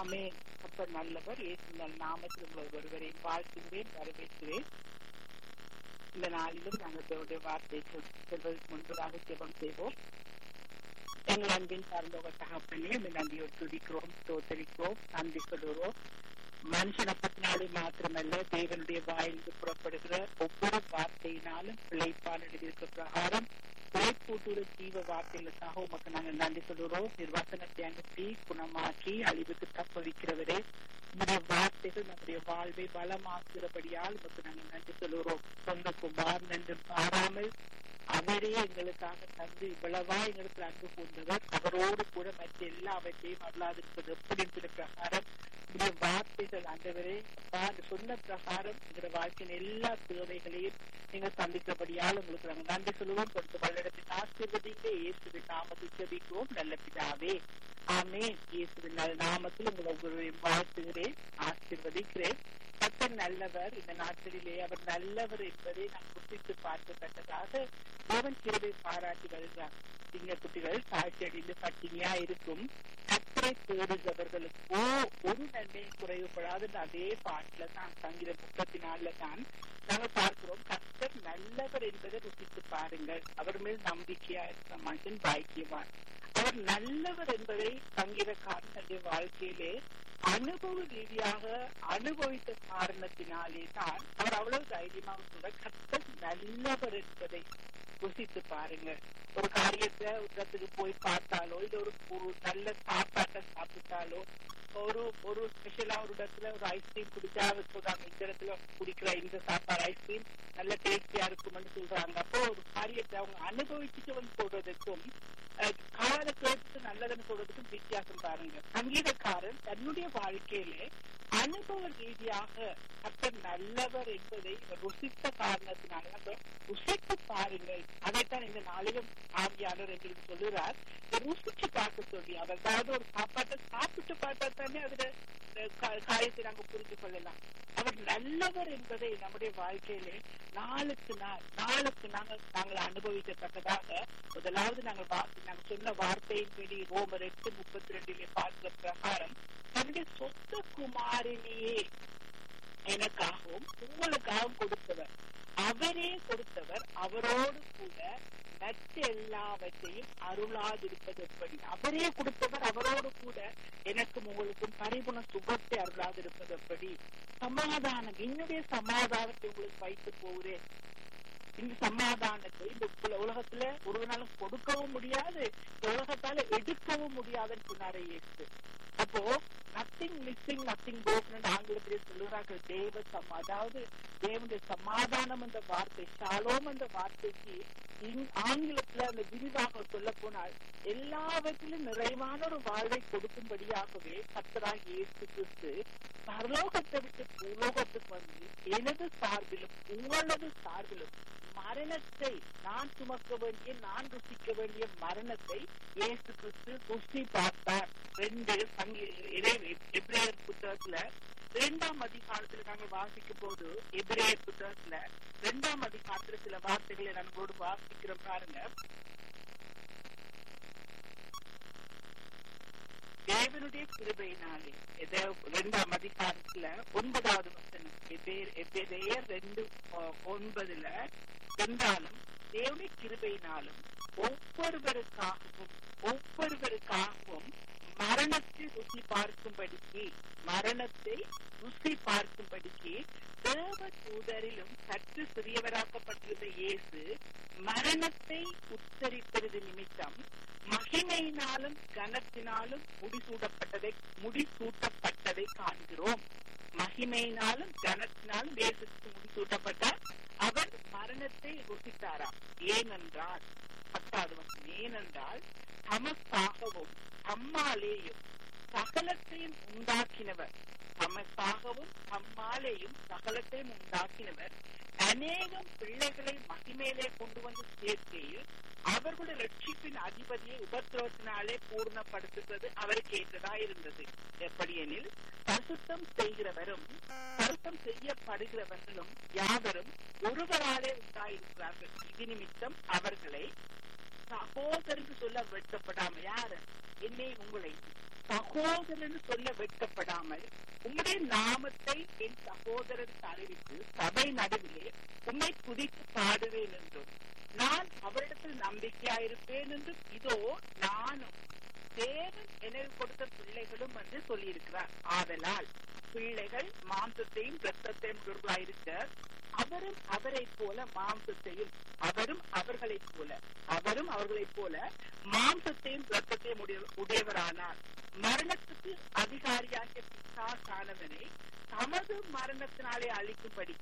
ஆமே அப்ப நல்லவர் இயேசுங்கள் நாமத்தில் உங்களை ஒருவரையும் வாழ்த்துகிறேன் வரவேற்கிறேன் இந்த நாளிலும் நாங்கள் தேவனுடைய வார்த்தை செல்வதற்கு முன்பதாக ஜெபம் செய்வோம் எங்கள் அன்பின் சார்ந்தவ தகப்பனே இந்த நன்றியோடு துதிக்கிறோம் தோத்தரிக்கிறோம் நன்றி சொல்லுகிறோம் மனுஷனை பத்தினாலே மாத்திரமல்ல தேவனுடைய வாயிலிருந்து புறப்படுகிற ஒவ்வொரு வார்த்தையினாலும் பிழைப்பான் எழுதியிருக்க பிரகாரம் பிழைப்பூட்டுள்ள ஜீவ வார்த்தைகளுக்காக உமக்கு நாங்கள் நன்றி சொல்லுகிறோம் நிர்வாசனத்தை அனுப்பி குணமாக்கி அழிவுக்கு தப்ப வைக்கிறவரே உங்களுடைய வார்த்தைகள் நம்முடைய வாழ்வை பலமாக்குகிறபடியால் உமக்கு நாங்கள் நன்றி சொல்லுகிறோம் சொந்த குமார் நன்று பாராமல் அவரே எங்களுக்காக தந்து இவ்வளவா எங்களுக்கு அன்பு கொண்டவர் அவரோடு கூட மற்ற எல்லாவற்றையும் அல்லாதிருப்பது எப்படி என்கிற பிரகாரம் இந்த வார்த்தைகள் ஆண்டவரே சொன்ன பிரகாரம் எங்களோட வாழ்க்கையின் எல்லா தேவைகளையும் நீங்க சந்திக்கிறபடியால் உங்களுக்கு நாங்கள் நன்றி சொல்லுவோம் கொடுத்து வல்லிடத்தின் ஆசீர்வதிங்க இயேசுவின் நாமத்தில் ஜெபிக்கிறோம் நல்ல பிதாவே ஆமே இயேசுவின் நல்ல நாமத்தில் உங்களை ஒவ்வொருவரையும் வாழ்த்துகிறேன் ஆசீர்வதிக்கிறேன் கத்தர் நல்லவர் இந்த நாட்களிலே அவர் நல்லவர் என்பதை நாம் குத்தித்து பார்க்கத்தக்கதாக தேவன் கிருவை பாராட்டி வருகிறார் சிங்க குட்டிகள் தாழ்ச்சி அடைந்து பட்டினியா இருக்கும் கத்தரை தேடுகிறவர்களுக்கோ ஒரு நன்மையும் குறைவுபடாது அதே பாட்டுல தான் தங்கிற முப்பத்தி நாலுல தான் நாங்கள் பார்க்கிறோம் கத்தர் நல்லவர் என்பதை ருசித்து பாருங்கள் அவர் மேல் நம்பிக்கையா இருக்கிற மனுஷன் பாக்கியவான் அவர் நல்லவர் என்பதை சங்கீதக்காரனுடைய வாழ்க்கையிலே அனுபவ ரீதியாக அனுபவித்த காரணத்தினாலே தான் அவர் அவ்வளவு தைரியமாக சொல்ற கத்தர் நல்லவர் என்பதை ருசித்து பாருங்க ஒரு காரியத்தை ஒரு இடத்துக்கு போய் பார்த்தாலோ இல்ல ஒரு ஒரு நல்ல சாப்பாட்டை சாப்பிட்டாலோ ஒரு ஒரு ஸ்பெஷலா ஒரு இடத்துல ஒரு ஐஸ்கிரீம் குடிச்சா சொல்றாங்க இந்த இடத்துல குடிக்கிற இந்த சாப்பாடு ஐஸ்கிரீம் நல்ல டேஸ்டியா இருக்கும்னு சொல்றாங்க அப்போ ஒரு காரியத்தை அவங்க அனுபவிச்சுட்டு வந்து சொல்றதுக்கும் கால கேட்டு நல்லதுன்னு சொல்றதுக்கும் வித்தியாசம் பாருங்க சங்கீதக்காரன் தன்னுடைய வாழ்க்கையிலே அனுபவ ரீதியாக கத்தர் நல்லவர் என்பதை ருசித்த காரணத்தினால ருசித்து பாருங்கள் அதைத்தான் இந்த நாளிலும் ஆவியாளர் எங்களுக்கு சொல்லுறார் ருசிச்சு பார்க்க சொல்லி அவர் அதாவது ஒரு சாப்பாட்டை சாப்பிட்டு பார்த்தா தானே அதுல காயத்தை நாங்க புரிந்து கொள்ளலாம் அவர் நல்லவர் என்பதை நம்முடைய வாழ்க்கையிலே நாளுக்கு நாள் நாளுக்கு நாங்கள் நாங்கள் அனுபவிக்கத்தக்கதாக முதலாவது நாங்கள் நாங்கள் சொன்ன வார்த்தையின்படி ரோமர் எட்டு முப்பத்தி ரெண்டிலே பார்க்கிற பிரகாரம் தன்னுடைய சொந்த குமாரிலேயே எனக்காகவும் உங்களுக்காகவும் கொடுத்தவர் அவரே கொடுத்தவர் அவரோடு கூட மற்ற எல்லாவற்றையும் அருளாதிருப்பது எப்படி அவரே கொடுத்தவர் அவரோடு கூட எனக்கும் உங்களுக்கும் பரிபுண சுகத்தை அருளாதிருப்பது எப்படி சமாதானம் என்னுடைய சமாதானத்தை உங்களுக்கு வைத்து போகிறேன் இந்த சமாதானத்தை இந்த உலகத்துல ஒரு நாளும் கொடுக்கவும் முடியாது இந்த உலகத்தால எடுக்கவும் முடியாதுன்னு சொன்னாரே இயேசு அப்போ நத்திங் மிஸ்ஸிங் நத்திங் போகணும் ஆங்கிலத்திலே சொல்லுறார்கள் தேவ சமா அதாவது தேவனுடைய சமாதானம் என்ற வார்த்தை ஷாலோம் என்ற வார்த்தைக்கு ஆங்கிலத்துல அந்த விரிவாக சொல்ல போனால் எல்லாவற்றிலும் நிறைவான ஒரு வாழ்வை கொடுக்கும்படியாகவே கத்தராக இயேசு கிறிஸ்து பரலோகத்தை விட்டு பூலோகத்துக்கு வந்து எனது சார்பிலும் உங்களது சார்பிலும் மரணத்தை நான் சுமக்க வேண்டிய நான் ருசிக்க வேண்டிய மரணத்தை இயேசு கிறிஸ்து ருசி பார்த்தார் ரெண்டு எப்ரேயர் புத்தகத்துல இரண்டாம் அதிகாரத்துல நாங்கள் வாசிக்கும் போது எபிரேயர் புத்தகத்துல இரண்டாம் அதிகாரத்துல சில வார்த்தைகளை நம்மளோடு வாசிக்கிறோம் பாருங்க தேவனுடைய கிருபையினாலே இரண்டாம் அதிகாரத்துல ஒன்பதாவது வசனம் எபிரேயர் ரெண்டு ஒன்பதுல என்றாலும் தேவனுடைய கிருபையினாலும் ஒவ்வொருவருக்காகவும் ஒவ்வொருவருக்காகவும் மரணத்தை ருசி பார்க்கும்படிக்கு மரணத்தை ருசி பார்க்கும்படிக்கு தேவ தூதரிலும் சற்று சிறியவராக்கப்பட்டிருந்த இயேசு மரணத்தை உச்சரிப்பது நிமித்தம் மகிமையினாலும் கனத்தினாலும் முடிசூடப்பட்டதை முடிசூட்டப்பட்டதை காண்கிறோம் மகிமையினாலும் கனத்தினாலும் இயேசுக்கு முடிசூட்டப்பட்டார் அவர் மரணத்தை ருசித்தாராம் ஏனென்றால் பத்தாவது வருஷம் ஏனென்றால் தமக்காகவும் தம்மாலேயும் சகலத்தையும் உண்டாக்கினவர் தமக்காகவும் தம்மாலேயும் சகலத்தையும் உண்டாக்கினவர் அநேகம் பிள்ளைகளை மகிமையிலே கொண்டு வந்து சேர்க்கையில் அவர்களுடைய ரட்சிப்பின் அதிபதியை உபத்திரவத்தினாலே பூர்ணப்படுத்துவது அவருக்கு ஏற்றதா இருந்தது எப்படியெனில் பசுத்தம் செய்கிறவரும் பசுத்தம் செய்யப்படுகிறவர்களும் யாவரும் ஒருவராலே உண்டாயிருக்கிறார்கள் இது நிமித்தம் அவர்களை சகோதரருக்கு சொல்ல வெட்கப்படாம யாரு என்னை உங்களை சகோதரன் சொல்ல வெட்கப்படாமல் உம்முடைய நாமத்தை என் சகோதரருக்கு அறிவித்து சபை நடுவிலே உம்மை துதித்து பாடுவேன் என்றும் நான் அவரிடத்தில் நம்பிக்கையாயிருப்பேன் என்றும் இதோ நானும் தேவன் எனக்கு கொடுத்த பிள்ளைகளும் என்று சொல்லியிருக்கிறார் ஆதலால் பிள்ளைகள் மாம்சத்தையும் இரத்தத்தையும் உடையவர்களாயிருக்க அவரும் அவரைப் போல மாம்சத்தையும் அவரும் அவர்களைப் போல அவரும் அவர்களைப் போல மாம்சத்தையும் இரத்தத்தையும் உடைய உடையவரானார் மரணத்துக்கு அதிகாரியாகிய பிசாசானவனை தமது மரணத்தினாலே அழிக்கும்படி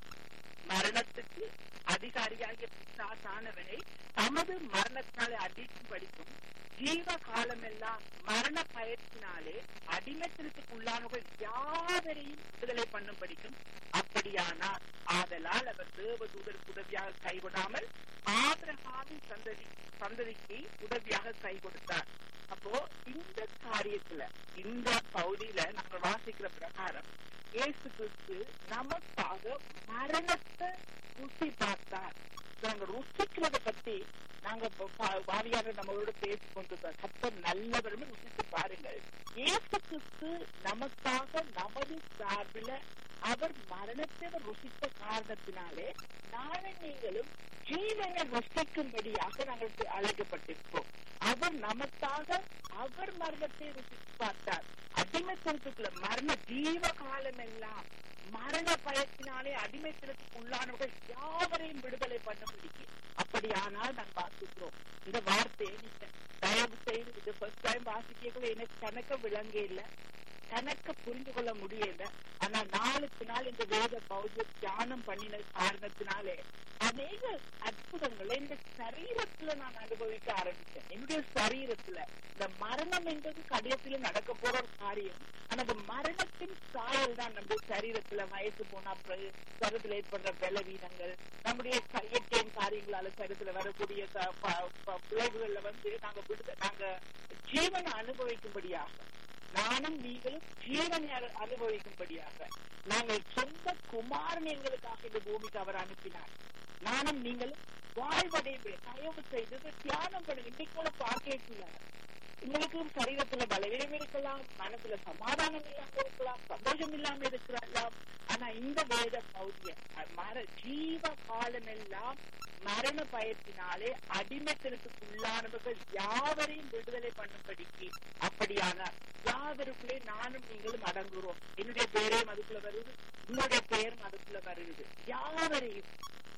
மரணத்துக்கு அதிகாரியாகிய பிசாசானவனை தமது மரணத்தினாலே அடிக்கும் படிக்கும் ஜீவ காலமெல்லாம் மரண பயத்தினாலே அடிமத்தனத்துக்கு உள்ளானவர்கள் யாவரையும் விடுதலை பண்ணும் படிக்கும் அப்படியானார் ஆதலால் அவர் தேவதூதருக்கு உதவியாக கைவிடாமல் ஆபிரகாமின் சந்ததி சந்ததிக்கு உதவியாக கை கொடுத்தார் அப்போ இந்த காரியத்துல இந்த பகுதியில நாங்க வாசிக்கிற பிரகாரம் இயேசு கிறிஸ்து நமக்காக மரணத்தை ருசி பார்த்தார் நாங்க ருசிக்கிறத பத்தி நாங்க வாரியாக நம்மளோட பேசிக் கொண்டிருக்கோம் கப்ப நல்லவரும் ருசித்து பாருங்கள் இயேசு கிறிஸ்து நமக்காக நமது சார்பில் அவர் மரணத்தை ருசித்த காரணத்தினாலே நானும் நீங்களும் ஜீவனை ருசிக்கும்படியாக நாங்கள் அழைக்கப்பட்டிருக்கோம் அவர் நமக்காக அவர் மரணத்தை ருசித்து பார்த்தார் அடிமைத்தனத்துக்குள்ள மரண ஜீவ காலம் எல்லாம் மரண பயத்தினாலே அடிமைத்தனத்துக்கு உள்ளானவர்கள் யாவரையும் விடுதலை பண்ண முடியும் அப்படியானால் நான் வாசிக்கிறோம் இந்த வார்த்தையை நீங்க தயவு செய்து இது ஃபர்ஸ்ட் டைம் வாசிக்கக்குள்ள எனக்கு கணக்க விளங்க இல்லை கணக்க புரிந்து கொள்ள முடியல ஆனா நாளுக்கு நாள் இந்த வேத பௌத்த தியானம் பண்ணின காரணத்தினாலே அநேக அற்புதங்களை இந்த சரீரத்துல நான் அனுபவிக்க ஆரம்பிச்சேன் என்னுடைய சரீரத்துல இந்த மரணம் என்பது கடிதத்துல நடக்க போற ஒரு காரியம் ஆனா அந்த மரணத்தின் சாயல் தான் நம்முடைய சரீரத்துல வயசு போனா சரீரத்துல ஏற்படுற பலவீனங்கள் நம்முடைய இயற்கையின் காரியங்களால சரீரத்துல வரக்கூடிய விளைவுகள்ல வந்து நாங்க விடுத நாங்க ஜீவனை அனுபவிக்கும்படியாக நானும் நீங்களும் ஜீவனை அனுபவிக்கும்படியாக நாங்கள் சொந்த குமாரன் எங்களுக்காக இந்த பூமிக்கு அவர் அனுப்பினார் நானும் நீங்களும் வாழ்வடைவு தயவு செய்து தியானம் பண்ணுங்க இன்னைக்கு கூட பார்க்கல உங்களுக்கும் சரீரத்துல பலவீனம் இருக்கலாம் மனசுல சமாதானம் இல்லாம இருக்கலாம் சந்தோஷம் இல்லாம இருக்கலாம் ஆனா இந்த வேத பௌதிய மர ஜீவ காலம் எல்லாம் மரண பயத்தினாலே அடிமைத்தனத்துக்கு உள்ளானவர்கள் யாவரையும் விடுதலை பண்ணும்படிக்கு அப்படியான யாவருக்குள்ளே நானும் நீங்களும் அடங்குறோம் என்னுடைய பேரையும் அதுக்குள்ள வருது உன்னுடைய பெயரும் அதுக்குள்ள வருது யாவரையும்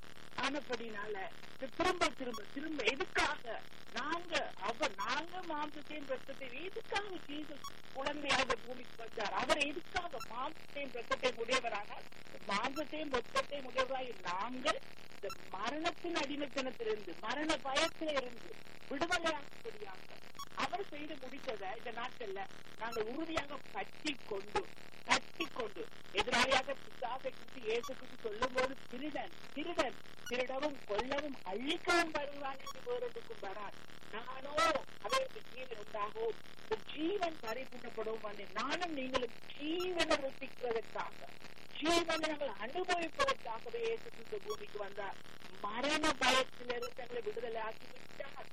ஆனப்படினால திரும்ப திரும்ப திரும்ப எதுக்காக நாங்க அவர் நாங்க மாம்சத்தையும் ரத்தத்தையும் எதுக்காக ஜீசஸ் குழந்தையாக பூமிக்கு வந்தார் அவர் எதுக்காக மாம்சத்தையும் ரத்தத்தையும் உடையவரானால் மாம்சத்தையும் ரத்தத்தையும் உடையவராய் நாங்கள் இந்த மரணத்தின் அடிமைத்தனத்திலிருந்து மரண பயத்தில இருந்து விடுதலையாகும்படியாக அவர் செய்து முடித்ததை இந்த நாட்கள்ல நாங்கள் உறுதியாக பற்றி கொண்டு கட்டி கொண்டு எதிராளியாக பிசாசை குறித்து இயேசு குறித்து சொல்லும் போது திருடன் திருடன் திருடவும் கொல்லவும் அழிக்கவும் வருவான் என்று வேறொன்றுக்கும் வரான் நானோ அவருக்கு ஜீவன் உண்டாகவும் இந்த ஜீவன் பறிபூட்டப்படவும் வந்தேன் நானும் நீங்களும் ஜீவனை ருசிக்கிறதற்காக ஜீவனை நாங்கள் அனுபவிப்பதற்காகவே இயேசு கிறிஸ்து பூமிக்கு வந்தார் மரண பயத்திலிருந்து தங்களை விடுதலை ஆக்கி விட்டார்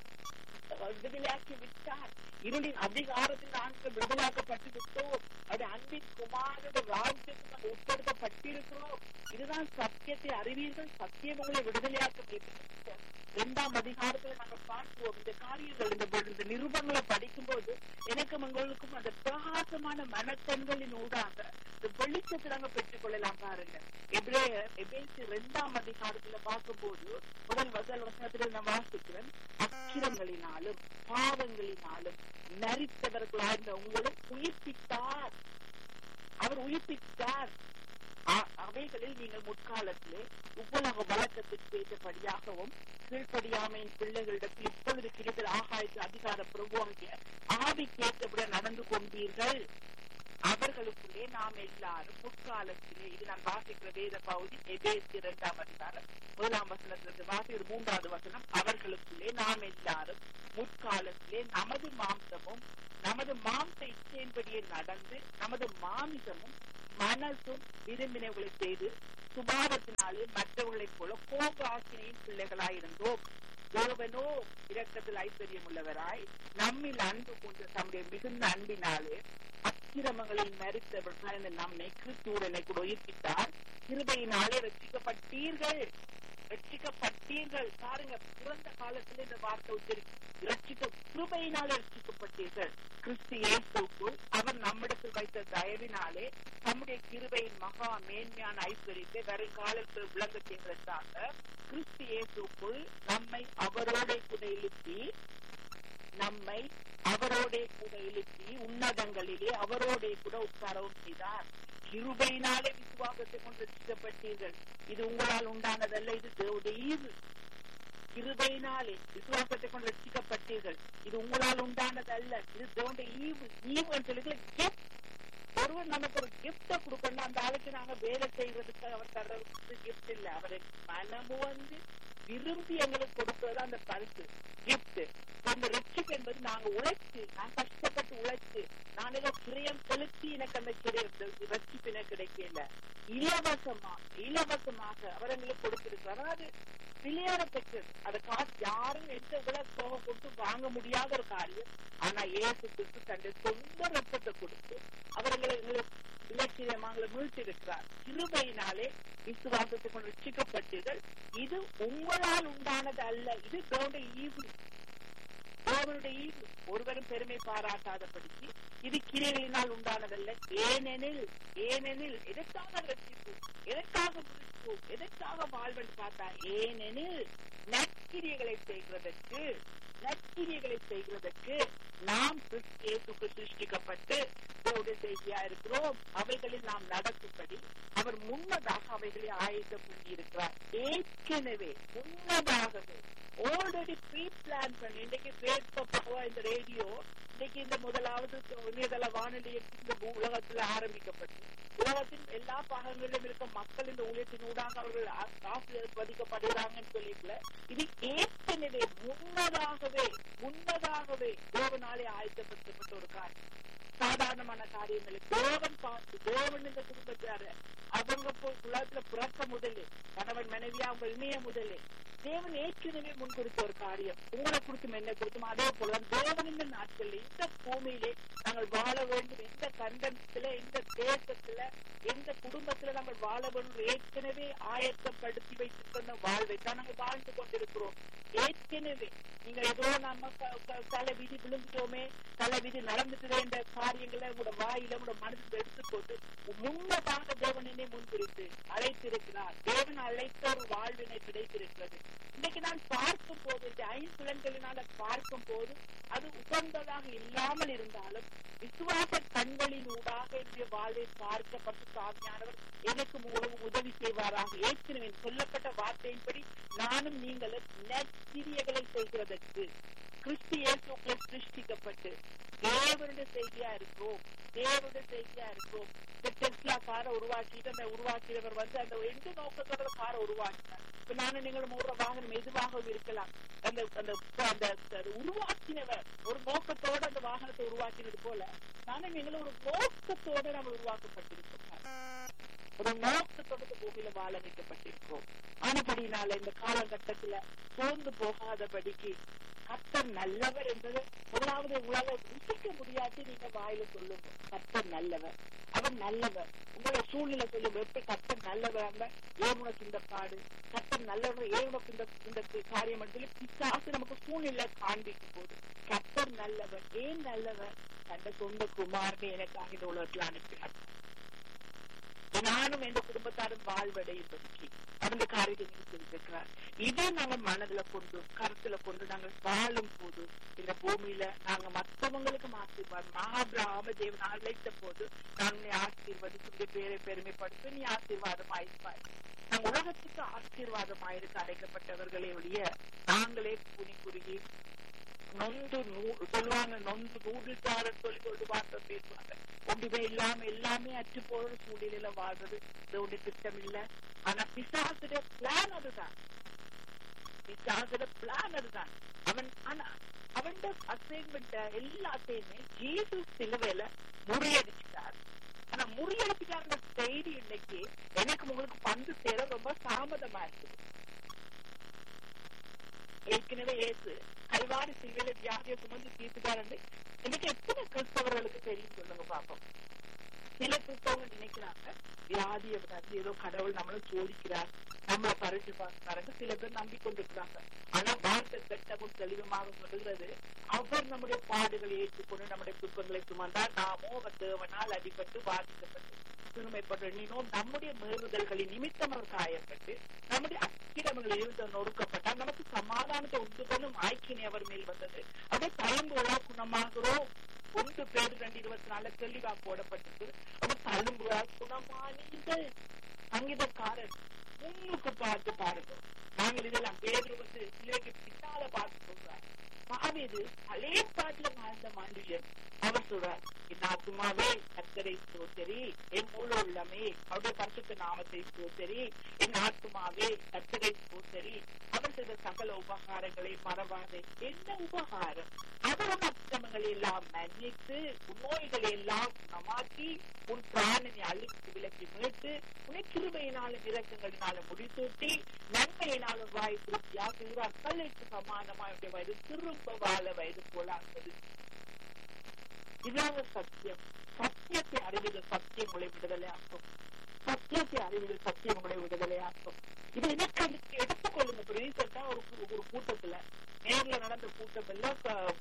விடுதலையாக்கி விட்டார் இருளின் அதிகாரத்தில் நாங்கள் விடுதலாக்கப்பட்டு விட்டோம் அது அன்பின் குமாரோட ராஜ்யத்துக்கு நாங்கள் உட்படுத்தப்பட்டிருக்கிறோம் இதுதான் சத்தியத்தை அறிவீர்கள் சத்தியம் உங்களை விடுதலையாக்க இரண்டாம் அதிகாரத்துல நாங்க பார்க்குவோம் இந்த காரியங்கள் இந்த இந்த நிருபங்களை படிக்கும் போது எனக்கும் உங்களுக்கும் அந்த பிரகாசமான மனக்கண்களின் ஊடாக இந்த வெளிச்சத்தை நாங்க பெற்றுக் கொள்ளலாம் பாருங்க எப்ரே எபேசி இரண்டாம் அதிகாரத்துல பார்க்கும்போது முதல் முதல் வசனத்துல நான் வாசிக்கிறேன் அக்கிரங்களினாலும் பாவங்களினாலும் நரித்தவர்களாக உங்களை உயிர்ப்பித்தார் அவர் உயிர்ப்பித்தார் அவைகளில் நீங்கள் முற்காலத்திலே உப்பலக வழக்கத்திற்கு ஏற்றபடியாகவும் கீழ்ப்படியாமையின் பிள்ளைகளிடத்தில் இப்பொழுது கிடைத்த ஆகாயத்து அதிகார பிரபுவாகிய ஆவிக்கேற்றபடி நடந்து கொண்டீர்கள் அவர்களுக்குள்ளே நாம் எல்லாரும் முற்காலத்திலே இது நான் வாசிக்கிற வேத பகுதி எபேசி இரண்டாம் அதிகாரம் முதலாம் வசனத்திலிருந்து வாசிக்கிற மூன்றாவது வசனம் அவர்களுக்குள்ளே நாம் எல்லாரும் முற்காலத்திலே நமது மாம்சமும் நமது மாம்ச இச்சையின்படியே நடந்து நமது மாமிசமும் மனசும் விரும்பினவர்களை செய்து சுபாவத்தினாலே மற்றவர்களைப் போல கோபாசினியின் பிள்ளைகளாயிருந்தோம் தேவனோ இரக்கத்தில் ஐஸ்வர்யம் உள்ளவராய் நம்மில் அன்பு கொண்டு தம்முடைய மிகுந்த அன்பினாலே அக்கிரமங்களில் மறித்தவர் நம்மை கிறிஸ்துவுடனை கூட உயிர்ப்பித்தார் கிருபையினாலே ரட்சிக்கப்பட்டீர்கள் ரட்சிக்கப்பட்டீர்கள் பாருங்க பிறந்த காலத்துல இந்த வார்த்தை உச்சரி ரட்சிக்க கிருபையினாலே ரட்சிக்கப்பட்டீர்கள் கிறிஸ்து இயேசுக்குள் அவர் நம்மிடத்தில் வைத்த தயவினாலே நம்முடைய கிருபையின் மகா மேன்மையான ஐஸ்வர்யத்தை வருங்காலத்தில் விளங்க செய்வதற்காக கிறிஸ்து இயேசுக்குள் நம்மை அவரோட கூட எழுப்பி நம்மை அவரோட கூட எழுப்பி உன்னதங்களிலே அவரோட கூட உட்காரவும் செய்தார் கிருபையினாலே விசுவாசத்தை கொண்டு ரசிக்கப்பட்டீர்கள் இது உங்களால் உண்டானதல்ல இது தேவடைய ஈவு கிருபையினாலே விசுவாசத்தை கொண்டு ரசிக்கப்பட்டீர்கள் இது உங்களால் உண்டானதல்ல இது தேவடைய ஈவு ஈவு சொல்லி கிஃப்ட் ஒருவர் நமக்கு ஒரு கிஃப்ட கொடுக்கணும் அந்த ஆளுக்கு நாங்க வேலை செய்யறதுக்கு அவர் தர்றதுக்கு கிஃப்ட் இல்ல அவரை மனமு வந்து விரும்பி எங்களுக்கு கொடுக்கிறது அந்த பரிசு கிஃப்ட் அந்த ரட்சிப்பு என்பது நாங்க உழைச்சு நான் கஷ்டப்பட்டு உழைச்சு நான் ஏதோ கிரியம் செலுத்தி எனக்கு அந்த ரட்சிப்பு எனக்கு கிடைக்கல இலவசமா இலவசமாக அவர் எங்களுக்கு கொடுத்திருக்கிறார் அதாவது விளையாட பெற்றது அதை காசு யாரும் எந்த விலை தொகை கொடுத்து வாங்க முடியாத ஒரு காரியம் ஆனா ஏசு கிறிஸ்து தன்னுடைய சொந்த ரத்தத்தை கொடுத்து அவர்களை எங்களுக்கு இலட்சியமாக மீழ்த்திருக்கிறார் கிருபையினாலே விசுவாசத்தை கொண்டு ரட்சிக்கப்பட்டீர்கள் இது உங்களால் உண்டானது அல்ல இது தேவனுடைய ஈவு தேவனுடைய ஈவு ஒருவரும் பெருமை பாராட்டாதபடிக்கு இது கிரைகளினால் உண்டானதல்ல ஏனெனில் ஏனெனில் எதற்காக ரட்சிப்பு எதற்காக முடிப்பு எதற்காக வாழ்வென்று பார்த்தா ஏனெனில் நற்கிரியைகளை செய்கிறதற்கு நற்கிரியைகளை செய்கிறதற்கு நாம் இயேசுக்கு சிருஷ்டிக்கப்பட்டு தேவடைய செய்தியா இருக்கிறோம் அவைகளில் நாம் நடக்கும்படி அவர் முன்னதாக அவைகளை ஆயத்தம் பண்ணியிருக்கிறார் ஏற்கனவே முன்னதாகவே ஆல்ரெடி ப்ரீ பிளான் பண்ணி இன்னைக்கு பேஸ்புக் இந்த ரேடியோ இன்னைக்கு இந்த முதலாவது இணையதள வானொலி இந்த உலகத்துல ஆரம்பிக்கப்பட்டு உலகத்தின் எல்லா பாகங்களிலும் இருக்க மக்கள் இந்த ஊழியத்தின் ஊடாக அவர்கள் ஆசிர்வதிக்கப்படுகிறாங்கன்னு சொல்லிக்கல இது ஏற்கனவே முன்னதாகவே முன்னதாகவே தேவனாலே ஆயத்தப்படுத்தப்பட்ட ஒரு காரியம் சாதாரணமான காரியங்களுக்கு தேவன் பார்த்து தேவன் இந்த குடும்பத்தாரு அவங்க உலகத்துல பிறக்க முதலே கணவன் மனைவியா அவங்க இணைய முதலே தேவன் ஏற்கனவே முன்குறித்த ஒரு காரியம் உங்களை குறித்தும் என்ன குறித்தும் அதே போல தேவன் இந்த நாட்கள்ல இந்த பூமியிலே நாங்கள் வாழ வேண்டும் எந்த கண்டத்துல எந்த தேசத்துல எந்த குடும்பத்துல நாங்கள் வாழ வேண்டும் ஏற்கனவே ஆயத்தப்படுத்தி வைத்திருக்கிற வாழ்வை தான் நாங்கள் வாழ்ந்து கொண்டிருக்கிறோம் ஏற்கனவே நீங்க ஏதோ நம்ம தலை விதி விழுந்துட்டோமே தலை விதி நடந்துட்டு என்ற காரியங்களை உங்களோட வாயில உங்களோட மனசுக்கு எடுத்துக்கொண்டு முன்னதாக தேவனே முன்குறித்து அழைத்திருக்கிறார் தேவன் அழைத்த ஒரு வாழ்வினை கிடைத்திருக்கிறது இன்னைக்கு நான் பார்க்கும் போது இந்த ஐம்புலன்களினால பார்க்கும் போது அது உகந்ததாக இல்லாமல் இருந்தாலும் விசுவாச கண்களின் ஊடாக என்னுடைய வாழ்வை பார்க்கப்பட்டு சாமியானவர் எனக்கு மூலம் உதவி செய்வாராக ஏற்கனவே சொல்லப்பட்ட வார்த்தையின்படி நானும் நீங்களும் நற்கிரியைகளை செய்கிறதற்கு கிறிஸ்து இயேசுக்குள்ள சிருஷ்டிக்கப்பட்டு தேவனுடைய செய்தியா இருக்கிறோம் தேவனுடைய செய்தியா இருக்கிறோம் இந்த டெஸ்லா காரை உருவாக்கிட்டு அந்த உருவாக்கியவர் வந்து அந்த எந்த நோக்கத்தோட காரை உருவாக்கினார் இப்ப நானும் நீங்களும் ஒரு வாகனம் எதுவாகவும் இருக்கலாம் அந்த அந்த அந்த உருவாக்கினவர் ஒரு நோக்கத்தோட அந்த வாகனத்தை உருவாக்கினது போல நானும் நீங்களும் ஒரு நோக்கத்தோட நம்ம உருவாக்கப்பட்டிருக்கோம் ஒரு நோக்கத்தோட பூமியில வாழ வைக்கப்பட்டிருக்கோம் ஆனபடினால இந்த காலகட்டத்துல சோர்ந்து போகாதபடிக்கு கத்தர் நல்லவர் என்பது முதலாவது உங்களால ருசிக்க முடியாது நீங்க வாயில சொல்லுங்க கத்தர் நல்லவர் அவர் நல்லவர் உங்களோட சூழ்நிலை சொல்லுங்க எப்படி கத்தர் நல்லவர் ஏன் உனக்கு இந்த பாடு கத்தர் நல்லவர் ஏன் உனக்கு இந்த இந்த காரியம் சொல்லி பிசாசு நமக்கு சூழ்நிலை காண்பிக்கும் போது கத்தர் நல்லவர் ஏன் நல்லவர் தந்த சொந்த குமாரனை எனக்காக இந்த உலகத்துல அனுப்பினார் நானும் எந்த குடும்பத்தாரும் வாழ்வடையும்படிக்கு அந்த காரியத்தை நீங்க செஞ்சிருக்கிறார் இதை நாங்க மனதுல கொண்டு கருத்துல கொண்டு நாங்கள் வாழும் போது இந்த பூமியில நாங்க மற்றவங்களுக்கு ஆசீர்வாதம் மகாபிராம தேவன் அழைத்த போது நான் உன்னை ஆசீர்வதிச்சு பேரை பெருமைப்படுத்தி நீ ஆசீர்வாதம் ஆயிருப்பாய் நாங்க உலகத்துக்கு ஆசீர்வாதம் ஆயிருக்கு அழைக்கப்பட்டவர்களே ஒழிய நாங்களே புனி குறுகி நொந்து சொல்லுவாங்க நொந்து நூடுல்காரன் சொல்லி ஒரு வார்த்தை பேசுவாங்க ஒன்றுமே இல்லாம எல்லாமே அற்று போற சூழ்நிலையில வாழ்றது இதோட திட்டம் இல்ல ஆனா பிசாசுடைய பிளான் அதுதான் பிசாசுடைய பிளான் அதுதான் அவன் ஆனா அவன் அசைன்மெண்ட் எல்லாத்தையுமே ஜீசு சிலுவையில முறியடிச்சுட்டார் ஆனா முறியடிச்சுட்டாருன்ற செய்தி இன்னைக்கு எனக்கு உங்களுக்கு பந்து சேர ரொம்ப தாமதமா இருக்குது ஏற்கனவே ஏசு கல்வாரி சிலுவையில வியாதியை சுமந்து தீர்த்துட்டாரு இன்னைக்கு எத்தனை கிறிஸ்தவர்களுக்கு தெரியும் சொல்லுங்க பாப்போம் சில கிறிஸ்தவங்க நினைக்கிறாங்க வியாதியை வந்து ஏதோ கடவுள் நம்மள சோதிக்கிறார் நம்மளை பறிச்சு பார்க்கிறாங்க சில பேர் நம்பிக்கொண்டிருக்கிறாங்க ஆனா வார்த்தை கட்டமும் தெளிவமாக சொல்லுகிறது அவர் நம்முடைய பாடுகளை ஏற்றுக்கொண்டு நம்முடைய துக்கங்களை சுமந்தால் நாமோ அவர் தேவனால் அடிபட்டு பாதிக்கப்பட்டு சிறுமைப்பட்டு எண்ணினோம் நம்முடைய மேறுதல்களின் நிமித்தம் அவர் காயப்பட்டு நம்முடைய அக்கிரமங்கள் இருந்து நொறுக்கப்பட்டால் நமக்கு சமாதானத்தை உண்டு பண்ணும் ஆய்க்கினை அவர் மேல் வந்தது அதை தயம்புகளா குணமாகிறோம் ஒன்று பேர் ரெண்டு இருபத்தி நாலு தெளிவா போடப்பட்டது அவர் தழும்புகளா குணமானீர்கள் சங்கீதக்காரன் முன்னுக்கு பார்த்து பாருங்க நாங்கள் இதெல்லாம் பேர் வந்து சிலைக்கு பின்னால பார்த்து சொல்றார் பாவிது பழைய பாட்டுல வாழ்ந்த மாண்டியன் அவர் சொல்றார் என் ஆத்மாவே கத்தரை சோத்தரி என் முழு உள்ளமே அவருடைய பரிசுத்த நாமத்தை சோத்தரி என் ஆத்மாவே கத்தரை சோத்தரி அவர் செய்த சகல உபகாரங்களை மறவாதே என்ன உபகாரம் அவரும் அக்கிரமங்களை எல்லாம் மன்னித்து நோய்களை எல்லாம் குணமாக்கி உன் பிராணனை அழித்து விலக்கி மீட்டு உன்னை கிருபையினாலும் இறக்கங்களினாலும் முடிசூட்டி நன்மையினாலும் வாய் திருப்தியாக அக்கலைக்கு சமானமாக வயது திரும்ப வாழ வயது போலாகுது இதாங்க சத்தியம் சத்தியத்தை அறிவியல் சத்தியம் உங்களை விடுதலையாக்கும் சத்தியத்தை அறிவியல் சத்தியம் உங்களை விடுதலையாக்கும் இது எனக்கு எடுத்துக்கொள்ளுங்க இப்ப ரீசெண்டா ஒரு ஒரு கூட்டத்துல நேர்ல நடந்த கூட்டம் எல்லாம்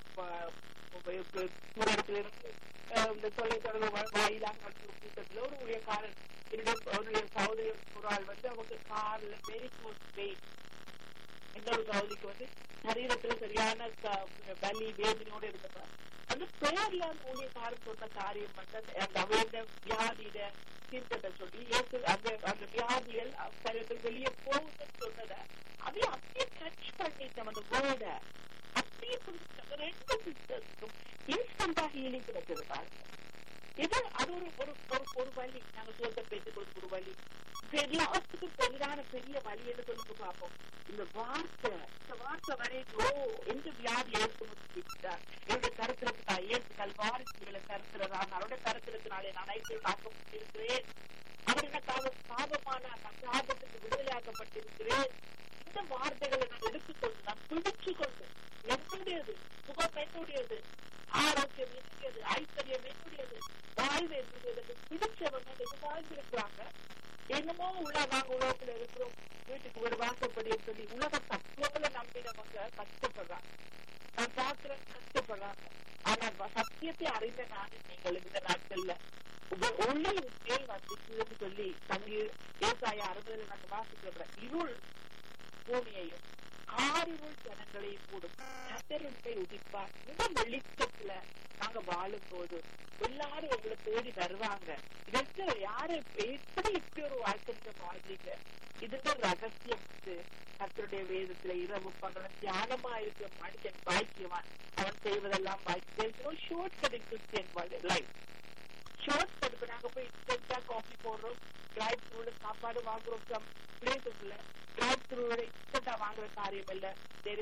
இடத்துல இருந்து இந்த தொலைத்தொடர்பு வாயிலாக நடந்த ஒரு கூட்டத்துல ஒரு ஊழியக்காரன் என்னுடைய அவருடைய சகோதரி ஒரு ஆள் வந்து அவங்க கார்ல வெரி க்ளோஸ் வெயிட் இன்னொரு சகோதரிக்கு வந்து சரீரத்துல சரியான வலி வேதனையோட இருக்கிறார் அந்த பேர்ல அந்த ஊழியக்காரன் சொன்ன காரியம் வந்து அந்த அவருடைய வியாதியில தீர்க்கத்தை சொல்லி ஏசு அந்த அந்த வியாதிகள் சரீரத்தில் வெளியே போகுதுன்னு சொன்னத அதை அப்படியே டச் பண்ணிட்டோம் அந்த வேர்ட அப்படியே ரெண்டு சிஸ்டர்ஸ்க்கும் இன்ஸ்டன்டா ஹீலிங் கிடைச்சது பாருங்க இது அது ஒரு ஒரு ஒரு வழி நாங்க சொல்ற பேச்சு கொடுக்க ஒரு வழி எல்லாத்துக்கும் பெரிதான பெரிய வழி என்று சொல்லுங்க பார்ப்போம் இந்த வார்த்தை இந்த வார்த்தை வரைக்கும் எந்த வியாதி ஏற்பு என்னுடைய கருத்திற்கு ஏற்று கல்வாரி கருத்துறதான் அவருடைய கருத்திரத்தினாலே நான் ஐக்கியம் ஆக்கப்பட்டிருக்கிறேன் அவர் எனக்காக சாபமான சாபத்துக்கு விடுதலையாக்கப்பட்டிருக்கிறேன் இந்த வார்த்தைகளை நான் எடுத்துக்கொண்டு நான் பிடிச்சு கொண்டு என்னுடையது சுகம் என்னுடையது ஆரோக்கியம் என்னுடையது ஐஸ்வர்யம் என்னுடையது வாழ்வு என்னுடையது பிடிச்சவங்க இது வாழ்ந்திருக்கிறாங்க என்னமோ உள்ள நாங்க உலகத்துல இருக்கிறோம் வீட்டுக்கு ஒரு வாசப்படி சொல்லி உலக தத்துவங்களை நம்பினவங்க கஷ்டப்படுறாங்க நான் பாக்குறேன் கஷ்டப்படுறாங்க ஆனா சத்தியத்தை அறிந்த நான் நீங்கள் இந்த நாட்கள்ல ஒளி மேல் வந்துச்சுன்னு சொல்லி தண்ணீர் விவசாய அறுபதுல நாங்க வாசிக்கிறோம் இருள் பூமியையும் ஆறிருள் ஜனங்களையும் கூடும் கத்தருண்டை உதிப்பார் இந்த வெளிச்சத்துல நாங்க வாழும் போது எல்லாரும் எங்களை தேடி வருவாங்க இதற்கு யாரு எப்படி இப்படி ஒரு வாழ்க்கை வாழ்றீங்க இதுக்கு ரகசியம் கத்தருடைய வேதத்துல இரவு பகலும் தியானமா இருக்க மனுஷன் பாக்கியவான் அவன் செய்வதெல்லாம் பாக்கியம் short cutting Christian life short cut இப்ப நாங்க போய் இன்ஸ்டன்டா காஃபி போடுறோம் டிரைவ் த்ரூல சாப்பாடு வாங்குறோம் சம் பிளேசஸ்ல டிரைவ் த்ரூல இன்ஸ்டன்டா வாங்குற காரியம் இல்ல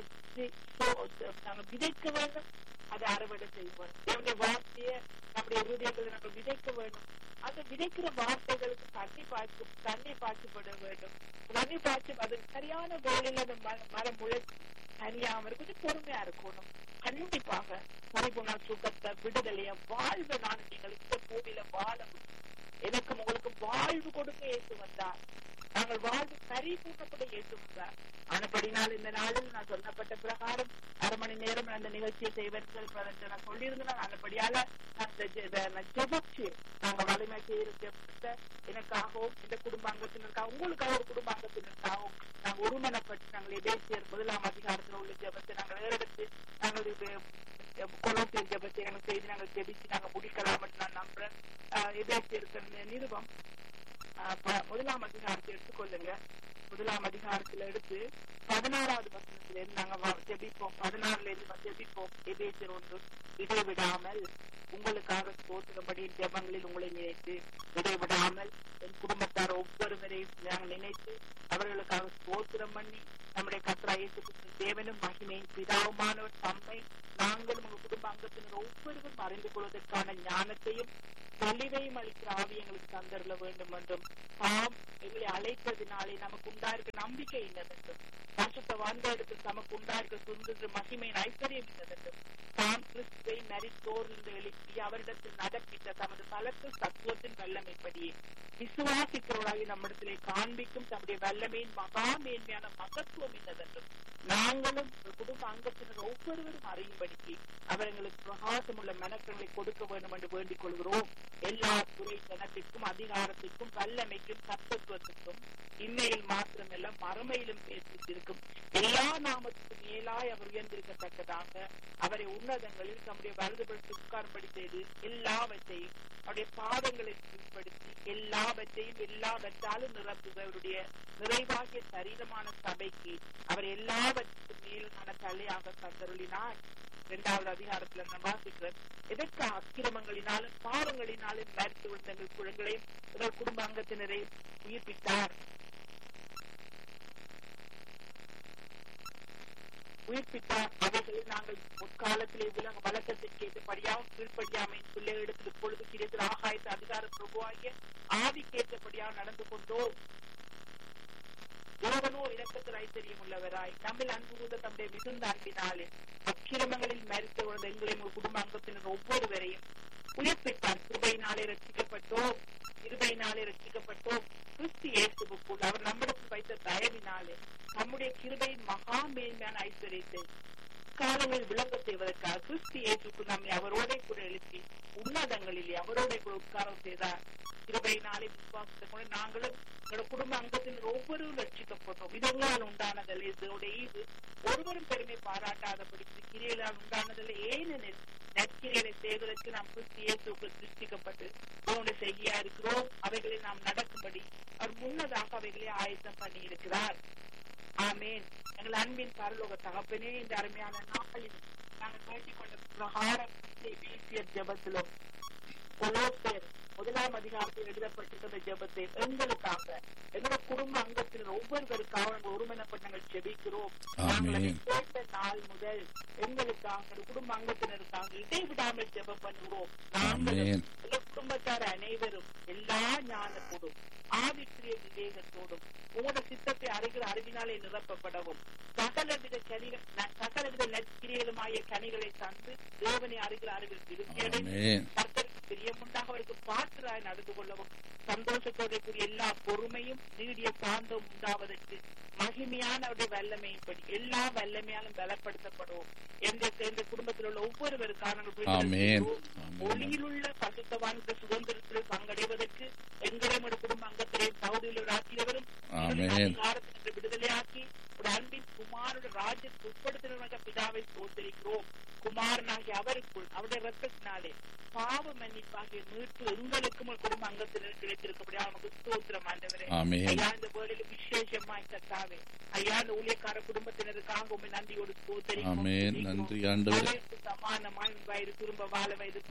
நாங்க விதைக்க வேண்டும் அதை அறுவடை செய்வோம் என்னுடைய வார்த்தைய நம்முடைய இருதயங்களை நம்ம விதைக்க வேண்டும் அந்த விதைக்கிற வார்த்தைகளுக்கு தண்ணி பாய்ச்சி தண்ணி பாய்ச்சப்பட வேண்டும் தண்ணி பாய்ச்சி அது சரியான வேலையில அந்த மரம் முளைச்சு தனியாம இருக்கும் பொறுமையா இருக்கணும் கண்டிப்பாக பரிபுண சுகத்தை விடுதலைய வாழ்வு நான் நீங்கள் இந்த பூமியில வாழ எனக்கு உங்களுக்கு வாழ்வு கொடுக்க ஏற்று வந்தார் நாங்கள் வாழ்வு பரிபூர்ணப்பட ஏற்று வந்தார் ஆனப்படினால் இந்த நாளில் நான் சொல்லப்பட்ட பிரகாரம் அரை மணி நேரம் அந்த நிகழ்ச்சியை செய்வர்கள் நான் சொல்லியிருந்தேன் ஆனப்படியால நான் ஜெபிச்சு நாங்க வலிமை செய்யப்பட்ட எனக்காகவும் இந்த குடும்பாங்கத்தினருக்காக உங்களுக்காக ஒரு குடும்பாங்கத்தினருக்காகவும் நாங்கள் ஒருமனப்பட்டு நாங்கள் எதேசியர் முதலாம் அதிகாரத்தில் உள்ள ஜபத்தை நாங்கள் ஏறெடுத்து நாங்கள் கொலோசியர் ஜபத்தை நாங்கள் செய்து நாங்கள் ஜெபிச்சு நாங்கள் முடிக்கலாம் நான் நம்புறேன் எதேசியர் நிருபம் முதலாம் அதிகாரத்தை எடுத்துக்கொள்ளுங்க முதலாம் அதிகாரத்துல எடுத்து பதினாறாவது வசனத்துல இருந்து நாங்க ஜெபிப்போம் பதினாறுல இருந்து ஜெபிப்போம் எபேசர் ஒன்று இடைவிடாமல் உங்களுக்காக தோற்றும்படி ஜெபங்களில் உங்களை நினைத்து இடைவிடாமல் என் குடும்பத்தார் ஒவ்வொருவரையும் நாங்கள் நினைத்து அவர்களுக்காக ஸ்தோத்திரம் பண்ணி நம்முடைய கத்ரா இயேசு தேவனும் மகிமையின் பிதாவுமானவர் தம்மை நாங்களும் உங்க குடும்ப அங்கத்தினர் ஒவ்வொருவரும் அறிந்து கொள்வதற்கான ஞானத்தையும் தெளிவையும் அளிக்கிற ஆவி எங்களுக்கு தந்தரல வேண்டும் என்றும் தாம் எங்களை அழைத்ததினாலே நமக்கு உண்டாயிருக்க நம்பிக்கை என்னதென்றும் பரிசுத்த வாழ்ந்த தமக்கு உண்டாயிருக்க சுந்தர மகிமையின் ஐஸ்வர்யம் என்னதென்றும் தாம் கிறிஸ்துவை மரித்தோர்ந்து எழுப்பி அவரிடத்தில் நடப்பித்த தமது பலத்து சத்துவத்தின் வல்லமைப்படியே விசுவாசிக்கிறவர்களாகி நம்மிடத்திலே காண்பிக்கும் தம்முடைய வல்லமையின் மகா மேன்மையான மகத்துவம் என்னதென்றும் நாங்களும் குடும்ப அங்கத்தினர் ஒவ்வொருவரும் அறியும்படிக்கு அவர் எங்களுக்கு பிரகாசம் உள்ள மனக்கங்களை கொடுக்க வேண்டும் என்று வேண்டிக் கொள்கிறோம் எல்லா துறை ஜனத்திற்கும் அதிகாரத்திற்கும் வல்லமைக்கும் சத்தத்துவத்திற்கும் இம்மையில் மாத்திரமல்ல மறுமையிலும் பேசியிருக்கும் எல்லா நாமத்துக்கும் மேலாய் அவர் உயர்ந்திருக்கத்தக்கதாக அவரை உன்னதங்களில் தம்முடைய வலதுபடுத்தி உட்கார்படி செய்து எல்லாவற்றையும் அவருடைய பாதங்களை கீழ்ப்படுத்தி எல்லாவற்றையும் எல்லாவற்றாலும் நிரப்புக அவருடைய நிறைவாகிய சரீரமான சபைக்கு அவர் எல்லாவற்றுக்கும் மேலான தலையாக தந்தருளினார் இரண்டாவது அதிகாரத்துல நம்ம வாசிக்கிறோம் எதற்கு அக்கிரமங்களினாலும் பாவங்களினாலும் மறுத்து விழுந்த எங்கள் குழந்தைகளையும் எங்கள் குடும்ப அங்கத்தினரையும் உயிர்ப்பித்தார் உயிர்ப்பித்தார் அவைகளை நாங்கள் முற்காலத்திலே உலக வழக்கத்திற்கு ஏற்றபடியாகவும் கீழ்ப்படியாமையின் பிள்ளைகளிடத்தில் இப்பொழுது கிடைத்த ஆகாயத்து அதிகார பிரபுவாகிய ஆவிக்கேற்றபடியாக நடந்து கொண்டோம் தேவனோ இரக்கத்தில் ஐத்தரியம் உள்ளவராய் நம்மில் அன்பு கூர்ந்த தம்முடைய மிகுந்த அன்பினாலே அக்கிரமங்களில் மறித்த உணர்ந்த எங்களை உங்கள் குடும்ப அங்கத்தினர் ஒவ்வொருவரையும் உயிர்ப்பித்தார் கிருபையினாலே ரட்சிக்கப்பட்டோம் கிருபையினாலே ரட்சிக்கப்பட்டோம் கிறிஸ்து இயேசுவுக்குள் அவர் நம்மிடத்தில் வைத்த தயவினாலே நம்முடைய கிருபையின் மகா மேன்மையான ஐஸ்வர்யத்தை காலங்களில் விளங்க செய்வதற்காக கிறிஸ்து இயேசுக்குள் நம்மை அவரோட கூட எழுப்பி உன்னதங்களிலே அவரோட கூட உட்காரம் செய்தார் கிருபையினாலே விசுவாசத்தை கூட நாங்களும் எங்களோட குடும்ப அங்கத்தினர் ஒவ்வொருவரும் ரட்சிக்கப்பட்டோம் இதனால் உண்டானதல்ல இதோட ஈவு ஒருவரும் பெருமை பாராட்டாதபடி கிரியலால் உண்டானதல்ல ஏனெனில் நற்கிரிகளை செய்வதற்கு நாம் கிறிஸ்து இயேசுக்கு சிருஷ்டிக்கப்பட்டு அவனுடைய செய்யா இருக்கிறோம் அவைகளை நாம் நடக்கும்படி அவர் முன்னதாக அவைகளை ஆயத்தம் பண்ணி இருக்கிறார் ஆமேன் எங்கள் அன்பின் பரலோக தகப்பனே இந்த அருமையான நாளில் நாங்கள் வேண்டிக் கொண்ட பிரகாரம் வீசிய ஜபத்திலும் கொலோசேர் முதலாம் அதிகாரத்தில் எழுதப்பட்டிருக்கிற ஜபத்தை எங்களுக்காக எங்களோட குடும்ப அங்கத்தினர் ஒவ்வொருவருக்காக நாங்கள் ஒருமனப்பட்டு நாங்கள் ஜெபிக்கிறோம் நாங்கள் அதை கேட்ட நாள் முதல் எங்களுக்காக குடும்ப அங்கத்தினருக்காக இடைவிடாமல் ஜெபம் பண்ணுகிறோம் நாங்களும் குடும்பத்தார் அனைவரும் எல்லா ஞானத்தோடும் ஆவிக்குரிய விவேகத்தோடும் உங்களோட சித்தத்தை அறிகிற அறிவினாலே நிரப்பப்படவும் சகலவித கனிகள் சகலவித நற்கிரியலுமாய கனிகளை தந்து தேவனை அறிகிற அறிவில் திருப்தியடைந்து கர்த்தருக்கு பிரியமுண்டாக அவருக்கு பாத்திராய் நடந்து கொள்ளவும் சந்தோஷத்தோட கூடிய எல்லா பொறுமையும் நீடிய சாந்தம் உண்டாவதற்கு மகிமையான அவருடைய வல்லமையின்படி எல்லா வல்லமையாலும் பலப்படுத்தப்படுவோம் எந்த எந்த குடும்பத்தில் உள்ள ஒவ்வொருவருக்கான ஒளியில் உள்ள பசுத்தவான்கிற சுதந்திரத்தில் பங்கடைவதற்கு எங்களுடைய குடும்ப அங்கத்திலே சவுதியில் ஆக்கியவரும் அதிகாரத்திற்கு விடுதலையாக்கி ஒரு அன்பின் குமாரோட ராஜ்யத்துக்கு உட்படுத்தின பிதாவை சோதரிக்கிறோம் குமாரனாகி அவருக்குள் அவருடைய ரத்தத்தினாலே பாவ மன்னிப்பாகிய மீட்பு எங்களுக்கும் குடும்ப அங்கத்தினர் கிடைத்திருக்கபடியா நமக்கு ஸ்தோத்திரம் ஆண்டவரே ஐயா இந்த வேலையில விசேஷமாய் கத்தாவே ஐயா இந்த ஊழியக்கார குடும்பத்தினருக்காக உண்மை நன்றியோடு ஸ்தோத்தரிக்கிறோம் சமானமாய் வயது திரும்ப வாழ வயது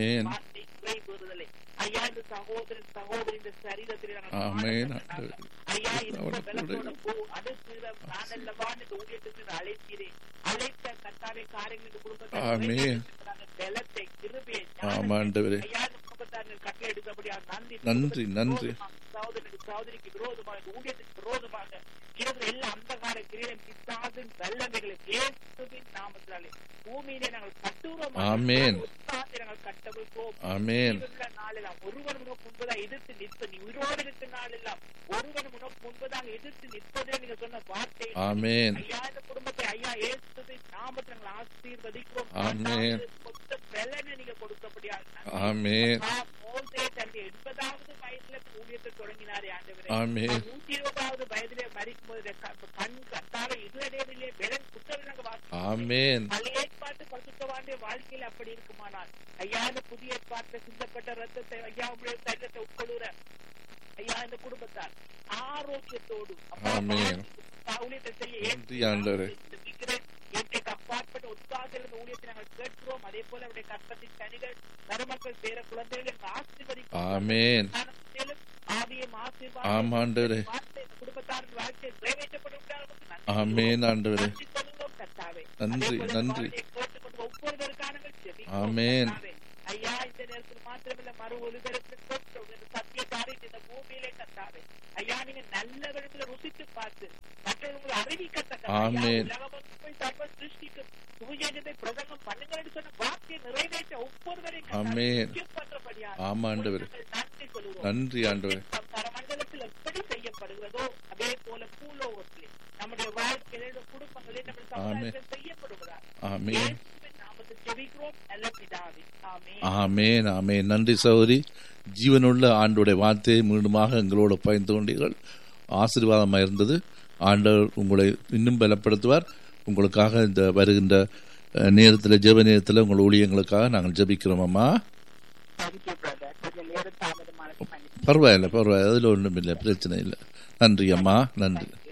குறைபெறுதலை ஐயா இந்த சகோதரன் சகோதரி இந்த சரீரத்தில் நாங்கள் ஐயா இந்த பலத்தோட போ அடுத்து நான் அல்லவான் இந்த ஊழியத்துக்கு அழைக்கிறேன் அழைத்த கத்தாரை காரியங்கள் இந்த குடும்பத்தை பலத்தை கிருபையை ஐயா இந்த குடும்பத்தார்கள் கட்டளை எடுத்தபடியா நன்றி நன்றி நன்றி சகோதரனுக்கு சகோதரிக்கு விரோதமாக ஊழியத்துக்கு விரோதமாக இருக்கிற எல்லா அந்தகார கிரீடம் பிசாசின் வல்லமைகளை இயேசுவின் நாமத்தினாலே பூமியிலே நாங்கள் கட்டுறோம் ஆமென் நாங்கள் கட்டவிழ்ப்போம் ஆமென் நாளெல்லாம் ஒருவர் உனக்கு முன்பதாக எதிர்த்து நிற்ப நீ உயிரோடு இருக்கிற நாளெல்லாம் ஒருவர் உனக்கு முன்பதாக எதிர்த்து நிற்பதே நீங்க சொன்ன வார்த்தை ஆமென் ஐயா இந்த குடும்பத்தை ஐயா இயேசுவின் நாமத்தை நாங்கள் ஆசீர்வதிக்கிறோம் ஆமென் மொத்த பலனை நீங்க கொடுக்கப்படியா ஆமென் மோசே தன்னுடைய எண்பதாவது வயதுல ஊழியத்தை தொடங்கினாரே ஆண்டவரே ஆமென் நூத்தி இருபதாவது வயதிலே மறிக்கும் போது கண் கத்தார இதுவரையிலே பெலன் புத்தகம் வாசிக்கிறோம் ஆமென் பழைய ஏற்பாட்டு பசுத்தவாண்டிய வாழ்க்கையில் அப்படி இருக்குமானால் ஐயா இந்த புதிய ஏற்பாட்டில் சிந்தப்பட்ட ரத்தத்தை ஐயா உடைய சரீரத்தை உட்கொள்ளுற ஐயா இந்த குடும்பத்தார் ஆரோக்கியத்தோடு ஆமென். ஊழியத்தை செய்ய நன்றி ஆண்டவரே. இயற்கைக்கு அப்பாற்பட்ட உற்சாகத்தில் இந்த ஊழியத்தை நாங்கள் கேட்கிறோம் அதே போல அவருடைய கற்பத்தின் கனிகள் மருமக்கள் பேர குழந்தைகள் ஆசீர்வதிக்கும் ஆமென் மேலும் ஆவியம் ஆம் ஆண்டவரே வார்த்தை இந்த குடும்பத்தாரின் வாழ்க்கை நிறைவேற்றப்படும் ஆமென் ஆண்டவரே நன்றி சொல்லுவோம் கர்த்தாவே நன்றி, அதே போல நன்றி. வார்த்தையை கேட்டுக்கொண்டு ஒவ்வொருவருக்கான ஜெபிக்கிறோம் ஆமென். கர்த்தாவே. ஐயா இந்த நேரத்தில் மாத்திரமில்ல மறு ஒலிபரப்பில் பெற்றோம் இந்த சத்திய காரியம் இந்த பூமியிலே கத்தாவே ஐயா நீங்க நல்ல விதத்துல ருசித்து பார்த்து மற்றவங்களை அறிவிக்கத்தக்க ஆமென். உலகமொத்தமே சர்வ சிருஷ்டிக்கு சுவிசேஷத்தை பிரசங்கம் பண்ணுங்கன்னு சொன்ன வார்த்தையை நிறைவேற்ற ஒவ்வொருவரையும் ஆமென். கத்தாவே பண்றபடியாக ஆமா ஆண்டவரே நாங்கள் நன்றி சொல்லுவோம் நன்றி ஆண்டவரே பரமண்டலத்தில் எப்படி செய்யப்படுகிறதோ அதே போல பூலோகத்திலே நம்முடைய வாழ்க்கையில இந்த குடும்பங்களில் நம்ம சமுதாயத்தில் செய்யப்படுவதா ஆமென் இயேசுவின் நாமத்தில் ஜெபிக்கிறோம் நல்ல பிதாவே ஆமென் ஆமேன் ஆமேன் நன்றி சகோதரி ஜீவனுள்ள ஆண்டுடைய வார்த்தையை மீண்டுமாக எங்களோடு பயந்து கொண்டீர்கள் ஆசீர்வாதமாக இருந்தது ஆண்டவர் உங்களை இன்னும் பலப்படுத்துவார் உங்களுக்காக இந்த வருகின்ற அஹ், நேரத்தில் ஜெப நேரத்தில் உங்கள் ஊழியங்களுக்காக நாங்கள் ஜெபிக்கிறோம் அம்மா தேங்க்யூ பிரதர் கொஞ்சம் நேரம் தாமதமான மன்னிப்பு பரவாயில்லை பரவாயில்லை அதில் ஒன்றும் இல்லை பிரச்சனை இல்லை நன்றி அம்மா நன்றி Thank you.